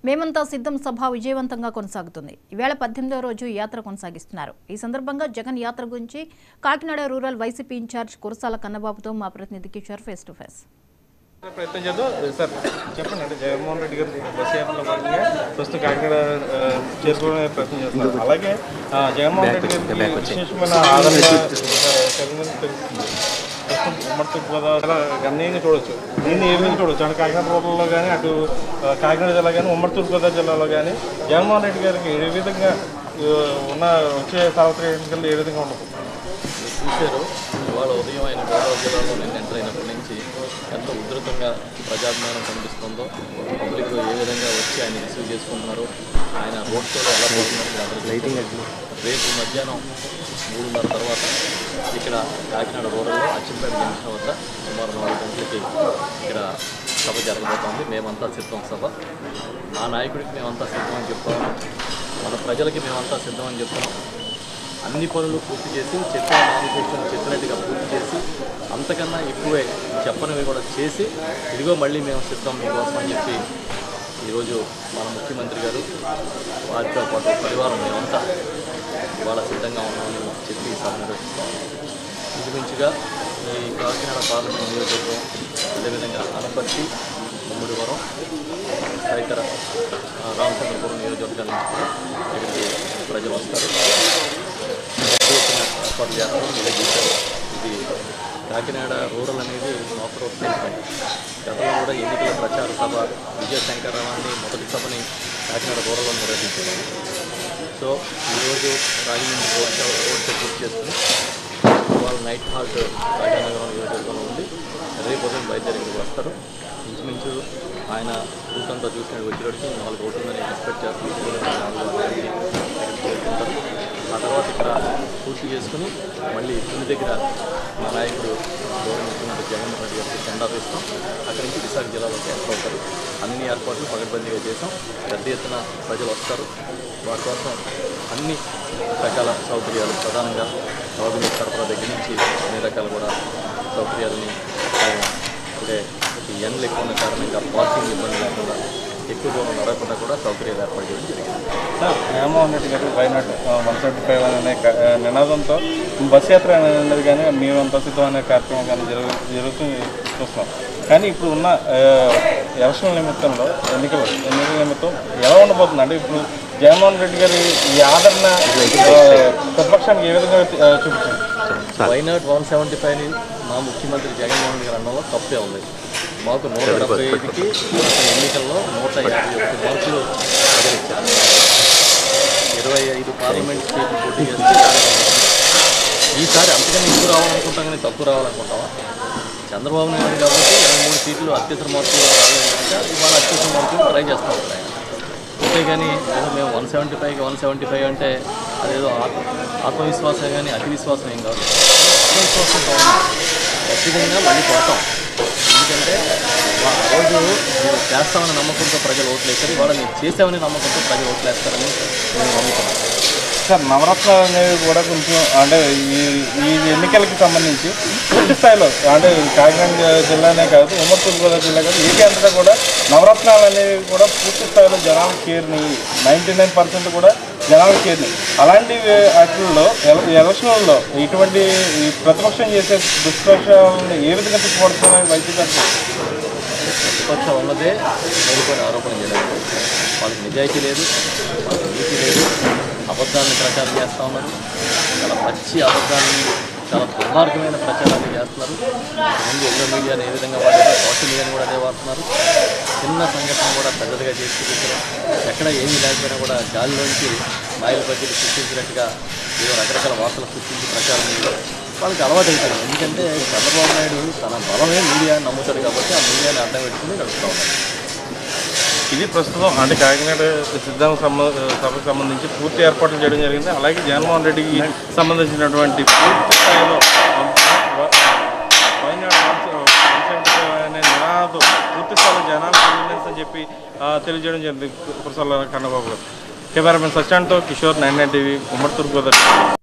మేమంతా సిద్ధం సభ విజయవంతంగా కొనసాగుతుంది ఈవేళ పద్దెనిమిదవ రోజు ఈ యాత్ర కొనసాగిస్తున్నారు ఈ సందర్భంగా జగన్ యాత్ర గురించి Kakinada rural YCP in charge Kurasala కన్నబాబుతో మా ప్రతినిధి కిషోర్ ఫేస్ టు ఫేస్ ప్రయత్నం చేద్దాం సార్ చెప్పండి అంటే జగన్మోహన్ రెడ్డి గారు బస్ యాత్రలో భాగంగా ప్రస్తుతం కాకినాడ ఆ, చేరుకునే ప్రయత్నం చేస్తున్నారు అలాగే ఆ, జగన్మోహన్ రెడ్డి గారికి విశేషమైన ఆదరణ కలిగిందని తెలుస్తుంది ప్రస్తుతం ఉమ్మడి తూర్పుగోదావరి చాలా గణనీయంగా చూడొచ్చు దీన్ని ఏ విధంగా చూడొచ్చు అంటే కాకినాడ రూరల్లో కానీ అటు ఆ, కాకినాడ జిల్లా కానీ ఉమ్మడి తూర్పుగోదావరి జిల్లాలో కానీ జగన్మోహన్ రెడ్డి గారికి ఏ విధంగా ఆ, ఉన్న వచ్చే సార్వత్రిక ఎన్నికల్లో ఏ విధంగా ఉండదు చూశారు ఇవాళ ఉదయం ఆయన గోదావరి జిల్లాలో నేను ఎంటర్ అయినప్పటి నుంచి ఎంత ఉధృతంగా ప్రజాభిమానం కనిపిస్తుందో పబ్లిక్ ఏ విధంగా వచ్చి ఆయన రిసీవ్ చేసుకుంటున్నారు ఆయన రోడ్ షోలో ఎలా పోతున్నారు అందరికీ రేపు మధ్యాహ్నం మూడున్నర తర్వాత ఇక్కడ కాకినాడ రూరల్లో అచ్చింపేట జంక్షన్ వద్ద సుమారు నాలుగు గంటలకి ఇక్కడ సభ జరగబోతోంది మేమంతా సిద్ధం సభ మా నాయకుడికి మేమంతా సిద్ధం అని చెప్తాము మన ప్రజలకి మేమంతా సిద్ధం అని చెప్తున్నాం అన్ని పనులు పూర్తి చేసి చెప్పిన నామినేషన్ చెప్పినట్టుగా పూర్తి చేసి అంతకన్నా ఎక్కువే చెప్పనివి కూడా చేసి ఇదిగో మళ్ళీ మేము సిద్ధం మీకోసం అని చెప్పి ఈరోజు మన ముఖ్యమంత్రి గారు వారితో పాటు పరివారం మేమంతా ఇవాళ సిద్ధంగా ఉన్నామని చెప్పి ఈ సభ నిర్వహిస్తాం ఇంచుమించుగా ఈ కాకినాడ పార్లమెంట్ నియోజకవర్గం అదేవిధంగా అనపర్తి ముమ్మిడివరం తదితర ఆ, రామచంద్రపురం నియోజకవర్గాల నుంచి కూడా ఇక్కడికి ప్రజలు వస్తారు పెద్ద ఎత్తున ఏర్పాటు చేస్తారు మీరే చూశారు ఇది కాకినాడ రూరల్ అనేది నోకర్ తెలిపాయి గతంలో కూడా ఎన్నికల ప్రచార సభ విజయ శంకరరావాన్ని మొదటి సభని కాకినాడ రూరల్లో నిర్వహించారు సో ఈరోజు Rajahmundry road show road show పూర్తి చేసుకుని వాళ్ళు నైట్ హాల్ట్ రాజానగరం నియోజకవర్గంలో ఉండి రేపు ఉదయం బయలుదేరి ఇక్కడికి వస్తారు ఇంచుమించు ఆయన రూట్ అంతా చూసిన వచ్చేటికి నాలుగు అవుతుందని ఎక్స్పెక్ట్ చేస్తున్నాం నాలుగు అరవైకి ఇక్కడికి చేరుకుంటారు ఆ తర్వాత ఇక్కడ పూర్తి చేసుకుని మళ్ళీ ఇంటి దగ్గర మా నాయకుడు గౌరవ ముఖ్యమంత్రి జగన్మోహన్ రెడ్డి గారికి జెండా వేస్తాం అక్కడి నుంచి విశాఖ జిల్లాలోకి ఎంటర్ అవుతారు అన్ని ఏర్పాట్లు పగడ్బందీగా చేసాం పెద్ద ఎత్తున ప్రజలు వస్తారు వారి కోసం అన్ని రకాల సౌకర్యాలు ప్రధానంగా తాగునీటి సరఫరా దగ్గర నుంచి అన్ని రకాల కూడా సౌకర్యాలని ఆయన ఇప్పుడే ఈ ఎండలు ఎక్కువ ఉన్న కారణంగా పార్కింగ్ ఇబ్బంది లేకుండా ఎక్కువ దూరం నడవకుండా కూడా సౌకర్యాలు ఏర్పాటు చేయడం జరిగింది సార్ జగన్మోహన్ రెడ్డి గారు వైనాట్ వన్ సెవెంటీ ఫైవ్ అనే క- ఆ, నినాదంతో బస్ యాత్ర అనేది కానీ మేమంతా సిద్ధం అనే కార్యక్రమం కానీ జరుగు జరుగుతూ చూస్తున్నాం కానీ ఇప్పుడు ఉన్న ఆ, ఎలక్షన్ నిమిత్తంలో ఎన్నికలు ఎన్నికల నిమిత్తం ఎలా ఉండబోతుంది అంటే ఇప్పుడు జగన్మోహన్ రెడ్డి గారి ఈ ఆదరణ ఆ, ప్రతిపక్షానికి ఏ విధంగా ఆ, చూపించింది వైనాట్ వన్ సెవెంటీ ఫైవ్ మా ముఖ్యమంత్రి జగన్మోహన్ రెడ్డి గారు అనడంలో తప్పే ఉంది మాకు నూట డెబ్బై ఐదుకి అసలు ఎన్నికల్లో నూట యాభై ఒక్క మార్కులు ప్రజలిచ్చారు ఇరవై ఐదు పార్లమెంట్ సీట్లు పోటీ చేస్తే ఈసారి అంతకన్నా ఎక్కువ రావాలనుకుంటాం కానీ తక్కువ రావాలనుకుంటామా చంద్రబాబు నాయుడు కాబట్టి ఇరవై మూడు సీట్లు అత్యవసర మార్కులు రాలేదు కనుక ఇవాళ అత్యవసర మార్కులు ట్రై చేస్తూ ఉంటాయి అంతేగాని ఏదో మేము వన్ సెవెంటీ ఫైవ్కి వన్ సెవెంటీ ఫైవ్ అంటే అదేదో ఆత్మ ఆత్మవిశ్వాసం కానీ అతి విశ్వాసం ఏం కాదు ఆత్మవిశ్వాసం బాగుంది ఖచ్చితంగా మళ్ళీ కొడతాం ఎందుకంటే వా- ఆ రోజు మీరు చేస్తామని నమ్మకంతో ప్రజలు ఓట్లేస్తారు ఇవాళ మీరు చేసామని నమ్మకంతో ప్రజలు ఓట్లేస్తారని మేము నమ్ముతున్నాం సార్ నవరత్నాలు అనేవి కూడా కొంచెం అంటే ఈ ఈ ఎన్నికలకి సంబంధించి పూర్తి స్థాయిలో అంటే కాకినాడ జిల్లానే కాదు ఉమ్మడి తూర్పుగోదావరి జిల్లా కాదు ఏపీ అంతటా కూడా నవరత్నాలు అనేవి కూడా పూర్తి స్థాయిలో జనాలకు చేరిని నైంటీ నైన్ పర్సెంట్ కూడా జనాలకు చేరిని అలాంటి వాటిల్లో ఎల- ఎలక్షన్లలో ఇటువంటి ఈ ప్రతిపక్షం చేసే దుష్ప్రచారాలను ఏ విధంగా తిప్పబడుతున్నాయి వైద్యులు ప్రతిపక్షం ఉన్నదే మేలుకొని ఆరోపణ చేయలేదు వాళ్ళకి నిజాయితీ లేదు వాళ్ళకి నీతి లేదు అబద్ధాలను ప్రచారం చేస్తూ ఉన్నారు చాలా పచ్చి అబద్ధాన్ని చాలా దుర్మార్గమైన ప్రచారాన్ని చేస్తున్నారు ముందు ఎన్నో మీడియాని ఏ విధంగా వాడారు సోషల్ మీడియాని కూడా అదే వాడుతున్నారు చిన్న సంఘటన కూడా పెద్దదిగా చేసి చూపించడం ఎక్కడ ఏమీ లేకపోయినా కూడా గాలిలోంచి మాయల బడ్జెట్ సృష్టించినట్టుగా ఏదో రకరకాల వార్తలు సృష్టించి ప్రచారం చేయడం వాళ్ళకి అలవాటు అయిపోయింది ఎందుకంటే చంద్రబాబు నాయుడు తన బలమే మీడియా నమ్ముతాడు కాబట్టి ఆ మీడియాని అడ్డం పెట్టుకుని నడుస్తూ ఉన్నారు ఇది ప్రస్తుతం అంటే కాకినాడ సిద్ధం సంబ- సభకు సంబంధించి పూర్తి ఏర్పాట్లు చేయడం జరిగింది అలాగే జగన్మోహన్ రెడ్డికి సంబంధించినటువంటి పూర్తి స్థాయిలో వైనాడు అనే నినాదం పూర్తి స్థాయిలో జనాలు కన్వీనియన్స్ అని చెప్పి ఆ, తెలియజేయడం జరిగింది కురసాల కన్నబాబు గారు కెమెరామెన్ సత్యాంతో కిషోర్ నైన్ నైన్ టీవీ ఉమ్మడి తూర్పు గోదావరి